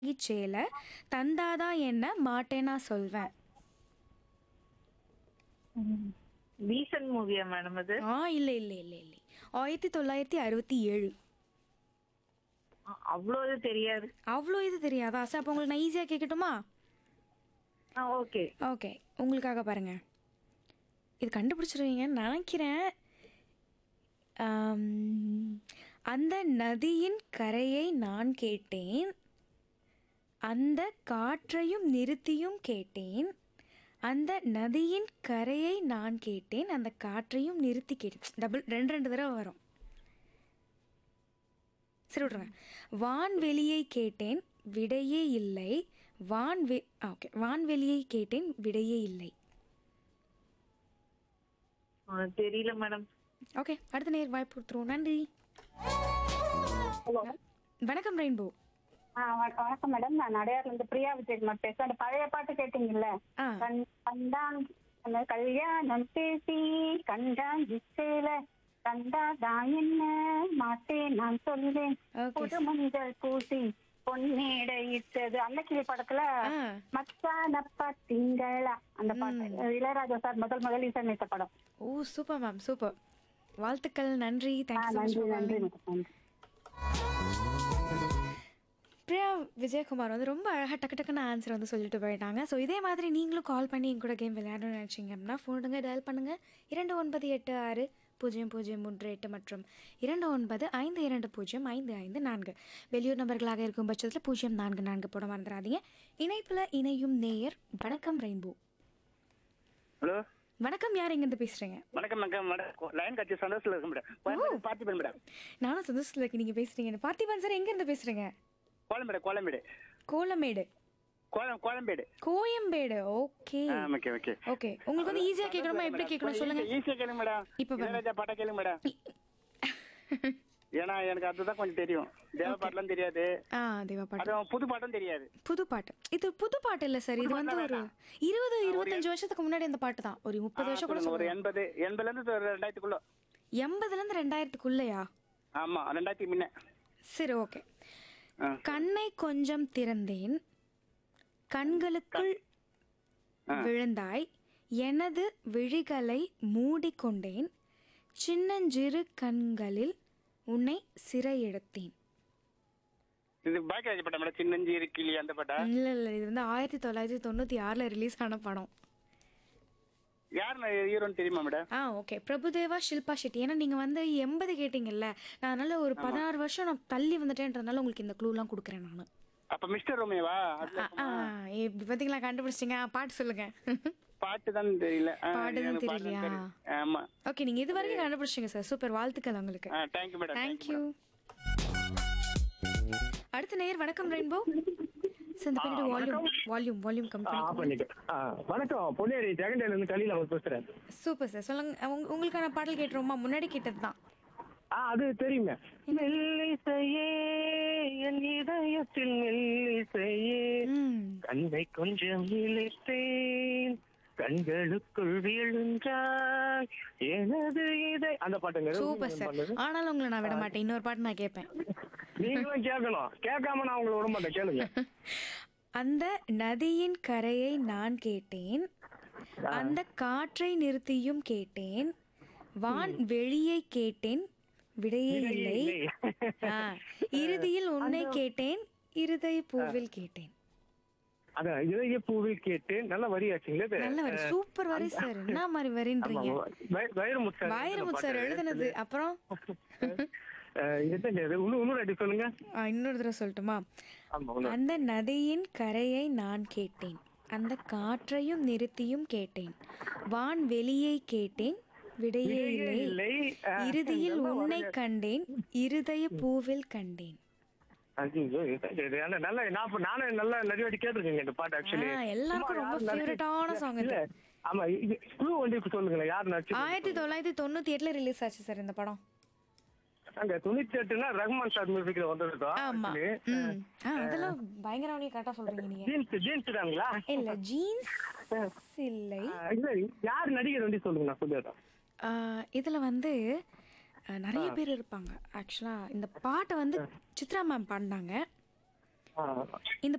சேல தந்தாதான் என்ன மாட்டேனா சொல்வேன் ரீசன்ட் மூவியா மேடம் அது ஆ இல்லை இல்லை இல்லை இல்லை ஆயிரத்தி தொள்ளாயிரத்தி அறுபத்தி ஏழு அவ்வளோ இது தெரியாது அவ்வளோ இது தெரியாதா சார் அப்போ உங்களுக்கு நான் ஈஸியாக கேட்கட்டுமா ஆ ஓகே ஓகே உங்களுக்காக பாருங்க இது கண்டுபிடிச்சிருவீங்கன்னு நினைக்கிறேன் ஆம், அந்த நதியின் கரையை நான் கேட்டேன் அந்த காற்றையும் நிறுத்தியும் கேட்டேன் அந்த நதியின் கரையை நான் கேட்டேன் அந்த காற்றையும் நிறுத்தி கேட்டேன் டபுள் ரெண்டு ரெண்டு தடவை வரும் சரி விட்ருங்க வான்வெளியை கேட்டேன் விடையே இல்லை வான்வெ ஓகே வான்வெளியை கேட்டேன் விடையே இல்லை ஆ, தெரியல மேடம் ஓகே அடுத்த நேர் வாய்ப்பு கொடுத்துருவோம் நன்றி ஹலோ வணக்கம் ரெயின்போ ஆ வ- வணக்கம் மேடம் நான் அடையார்ல இருந்து பிரியா விஜயகுமார் பேசுறேன் அந்த பழைய பாட்டு கேட்டீங்கல்ல ஆ கண் கண்டான் அந்த கல்யாணம் பேசி கண்டான் திசையில கண்டாதான் என்ன மாட்டேன் நான் சொல்வேன் ஓகே புது மஞ்சள் பூசி பொன்னேட இட்டது அன்னக்கிளி படத்துல ஆ மச்சானப்பா திங்களா அந்த பாட்டு இளையராஜா சார் முதல் முதல் இசையமைத்த படம் ஓ சூப்பர் மேம் சூப்பர் வாழ்த்துக்கள் நன்றி ஆ, தேங்க்ஸ் நன்றி நன்றி மேடம் நன்றி பிரியா விஜயகுமார் வந்து ரொம்ப அழகாக டக்கு டக்குன்னு ஆன்சர் வந்து சொல்லிட்டு போயிட்டாங்க ஸோ இதே மாதிரி நீங்களும் கால் பண்ணி என் கூட கேம் விளையாடணும்னு நினச்சிங்க அப்படின்னா ஃபோனுங்க டயல் பண்ணுங்கள் இரண்டு ஒன்பது எட்டு ஆறு பூஜ்ஜியம் பூஜ்ஜியம் மூன்று எட்டு மற்றும் இரண்டு ஒன்பது ஐந்து இரண்டு பூஜ்ஜியம் ஐந்து ஐந்து நான்கு வெளியூர் நபர்களாக இருக்கும் பட்சத்தில் பூஜ்ஜியம் நான்கு நான்கு போட மறந்துடாதீங்க இணைப்பில் இணையும் நேயர் வணக்கம் ரெயின்போ ஹலோ வணக்கம் யார் எங்கேருந்து பேசுகிறீங்க வணக்கம் மேடம் மேடம் லைன் கட்சி சந்தோஷத்தில் இருக்கு மேடம் கோயம்பேடு பார்த்திபன் மேடம் நானும் சந்தோஷத்தில் இருக்கு நீங்கள் பேசுகிறீங்க பார்த்திபன் சார் எங்கேருந்து பேசுகிறீங்க கோலம்பேடு கோலம்பேடு கோலமேடு கோலம் கோலம்பேடு கோயம்பேடு ஓகே ஆ ஓகே ஓகே ஓகே உங்களுக்கு வந்து ஈஸியாக கேட்கணுமா எப்படி கேட்கணும் சொல்லுங்க ஈஸியாக கேளுங்க மேடம் இப்ப பாருங்க. இளையராஜா பாட்டா கேளுங்க மேடம் ஏன்னா எனக்கு அதுதான் கொஞ்சம் தெரியும் தேவ பாட்டுலாம் தெரியாது ஆ தேவா பாட்டு அதுவும் புது பாட்டும் தெரியாது புது பாட்டு இது புது பாட்டு இல்ல சார் இது வந்து ஒரு இருபது இருபத்தஞ்சு வருஷத்துக்கு முன்னாடி இந்த பாட்டு தான் ஒரு முப்பது ஆ, வருஷம் கூட சொல்லுங்க, ஒரு சொல்லுங்க எண்பது எண்பதுல இருந்து ஒரு ரெண்டாயிரத்துக்குள்ள எண்பதுல இருந்து ரெண்டாயிரத்துக்குள்ளயா ஆமா ரெண்டாயிரத்துக்கு முன்ன சரி ஓகே ஆ. கண்ணை கொஞ்சம் திறந்தேன் கண்களுக்குள் விழுந்தாய் எனது விழிகளை மூடிக்கொண்டேன் சின்னஞ்சிறு கண்களில் உன்னை சிறையெடுத்தேன் இது பாக்கியராஜ் பாட்டா மேடம் சின்னஞ்சி இருக்கிளி அந்த பாட்டா இல்ல இல்ல இது வந்து ஆயிரத்தி தொள்ளாயிரத்தி தொண்ணூத்தி ஆறுல ரிலீஸ் ஆன படம் யார் ஹீரோன்னு தெரியுமா மேடம் ஆ ஓகே பிரபுதேவா ஷில்பா ஷெட்டி ஏன்னா நீங்க வந்து எண்பது கேட்டீங்கல்ல நான் அதனால ஒரு பதினாறு வருஷம் நான் தள்ளி வந்துட்டேன்றதுனால உங்களுக்கு இந்த க்ளூலாம் கொடுக்குறேன் நான் அப்ப மிஸ்டர் ரோமியவா அதுல ஆ இப்படி பார்த்தீங்களா கண்டுபிடிச்சிங்க ஆ, பாட்டு சொல்லுங்க பாட்டு தான் தெரியல ஆ, பாட்டு தான் எனக்கு பாட்டு தெரியலையா? தெரியும். ஆமா ஓகே நீங்க இது வரைக்கும் கண்டுபிடிச்சிங்க சார் சூப்பர் வாழ்த்துக்கள் உங்களுக்கு ஆ தேங்க்யூ மேடம் தேங்க்யூ அடுத்த நேயர் வணக்கம் ரெயின்போ இந்த பின்னாடி வால்யூம் வால்யூம் வால்யூம் கம்மி ஆ, பண்ணி பண்ணிட்டேன். ஆ, வணக்கம் பொன்னேரி ஜெகண்டேல இருந்து கலியில அவர் பேசுறேன் சூப்பர் சார் சொல்லுங்க உங்க- உங்களுக்கான பாடல் கேட்டுருவோமா முன்னாடி கேட்டது தான் ஆ அது தெரியுங்க மெல்லிசையே என் இதயத்தில் மெல்லிசையே ம் கண்ணை கொஞ்சம் இழைத்தேன் கண்களுக்குள் விழுந்தாய் எனது இதை அந்த பாட்டுங்க சூப்பர் சார் ஆனாலும் உங்களை நான் விட மாட்டேன் இன்னொரு பாட்டு நான் கேட்பேன் நீங்களும் கேட்கணும் கேட்காம நான் உங்களை விட மாட்டேன் கேளுங்க அந்த நதியின் கரையை நான் கேட்டேன் அந்த காற்றை நிறுத்தியும் கேட்டேன் வான் வெளியை கேட்டேன் விடையே இல்லை ஆ, இறுதியில் உன்னை கேட்டேன் இருதய பூவில் கேட்டேன் அதான் இதய பூவில் கேட்டேன் நல்ல வரியாச்சுங்களே இது. நல்ல வரி சூப்பர் வரி சார் என்ன மாதிரி வரின்றீங்க வய- வைரமுத்து சார் வைரமுத்து சார் எழுதுனது அப்புறம் அஹ், என்னங்க இது? இன்னும் இன்னொரு அடி சொல்லுங்க ஆ, இன்னொரு தடவை சொல்லட்டுமா ஆமா இன்னொரு- அந்த நதியின் கரையை நான் கேட்டேன் அந்த காற்றையும் நிறுத்தியும் கேட்டேன் வான் வெளியை கேட்டேன் விடையே இல்லை இல்லை அஹ், இறுதியில் உன்னை கண்டேன் இருதய பூவில் கண்டேன் ஐயோ, இது- இது நல்ல நல்ல நான் இப்ப நானும் நல்ல நிறைய வாட்டி கேட்டிருக்கேங்க இந்த பாட்டு ஆக்சுவலி ஆ, எல்லாருக்கும் ரொம்ப ஃபேவரட்டான சாங் இது இல்ல ஆமா இது குழு வந்து இப்ப சொல்லுங்களேன் யார் நடிச்சு ஆயிரத்தி தொள்ளாயிரத்தி தொண்ணூத்தி எட்டுல ரிலீஸ் ஆச்சு சார் இந்த படம் அங்க தொண்ணூத்தி எட்டுனா ரஹ்மான் சார் மியூசிக்ல வந்திருக்கோம் ஆமா actually. ம் ஆ, அதெல்லாம் பயங்கரவனே கரெக்டா சொல்றீங்க நீங்க ஜீன்ஸ் ஜீன்ஸ் தானுங்களா இல்ல ஜீன்ஸ் இல்லை அஹ், இல்ல யார் நடிகர் வந்து சொல்லுங்க நான் சொல்லிடுறேன் ஆ, இதுல வந்து ஆ, நிறைய பேர் இருப்பாங்க ஆக்சுவலா இந்த பாட்டை வந்து சித்ரா மேம் பாடினாங்க ஆ. இந்த